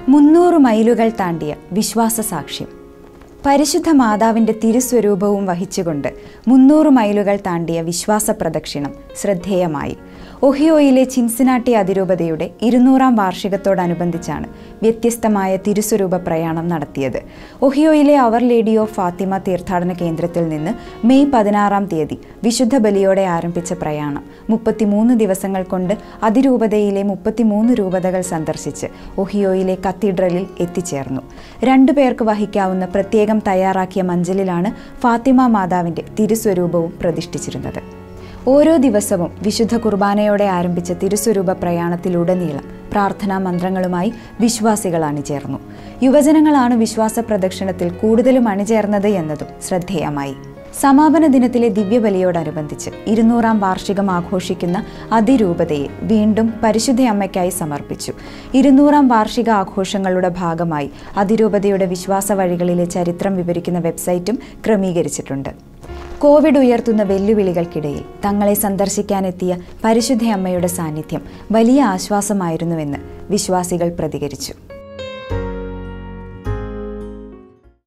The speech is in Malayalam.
മുന്നൂറ് മൈലുകൾ താണ്ടിയ വിശ്വാസ സാക്ഷ്യം പരിശുദ്ധ മാതാവിൻ്റെ തിരുസ്വരൂപവും വഹിച്ചുകൊണ്ട് മുന്നൂറ് മൈലുകൾ താണ്ടിയ വിശ്വാസ പ്രദക്ഷിണം ശ്രദ്ധേയമായി ഒഹിയോയിലെ ചിൻസിനാട്ടി അതിരൂപതയുടെ ഇരുന്നൂറാം വാർഷികത്തോടനുബന്ധിച്ചാണ് വ്യത്യസ്തമായ തിരുസ്വരൂപ പ്രയാണം നടത്തിയത് ഒഹിയോയിലെ അവർ ലേഡി ഓഫ് ഫാത്തിമ തീർത്ഥാടന കേന്ദ്രത്തിൽ നിന്ന് മെയ് പതിനാറാം തീയതി വിശുദ്ധ ബലിയോടെ ആരംഭിച്ച പ്രയാണം മുപ്പത്തിമൂന്ന് ദിവസങ്ങൾ കൊണ്ട് അതിരൂപതയിലെ മുപ്പത്തിമൂന്ന് രൂപതകൾ സന്ദർശിച്ച് ഒഹിയോയിലെ കത്തീഡ്രലിൽ എത്തിച്ചേർന്നു രണ്ടു പേർക്ക് വഹിക്കാവുന്ന പ്രത്യേകം തയ്യാറാക്കിയ മഞ്ചലിലാണ് ഫാത്തിമ മാതാവിൻ്റെ തിരുസ്വരൂപവും പ്രതിഷ്ഠിച്ചിരുന്നത് ഓരോ ദിവസവും വിശുദ്ധ കുർബാനയോടെ ആരംഭിച്ച തിരുസ്വരൂപ പ്രയാണത്തിലുടനീളം പ്രാർത്ഥനാ മന്ത്രങ്ങളുമായി വിശ്വാസികൾ അണിചേർന്നു യുവജനങ്ങളാണ് വിശ്വാസ പ്രദക്ഷിണത്തിൽ കൂടുതലും അണിചേർന്നത് എന്നതും ശ്രദ്ധേയമായി സമാപന ദിനത്തിലെ ദിവ്യബലിയോടനുബന്ധിച്ച് ഇരുന്നൂറാം വാർഷികം ആഘോഷിക്കുന്ന അതിരൂപതയെ വീണ്ടും പരിശുദ്ധ അമ്മയ്ക്കായി സമർപ്പിച്ചു ഇരുന്നൂറാം വാർഷിക ആഘോഷങ്ങളുടെ ഭാഗമായി അതിരൂപതയുടെ വിശ്വാസ വഴികളിലെ ചരിത്രം വിവരിക്കുന്ന വെബ്സൈറ്റും ക്രമീകരിച്ചിട്ടുണ്ട് കോവിഡ് ഉയർത്തുന്ന വെല്ലുവിളികൾക്കിടയിൽ തങ്ങളെ സന്ദർശിക്കാനെത്തിയ പരിശുദ്ധ അമ്മയുടെ സാന്നിധ്യം വലിയ ആശ്വാസമായിരുന്നുവെന്ന് വിശ്വാസികൾ പ്രതികരിച്ചു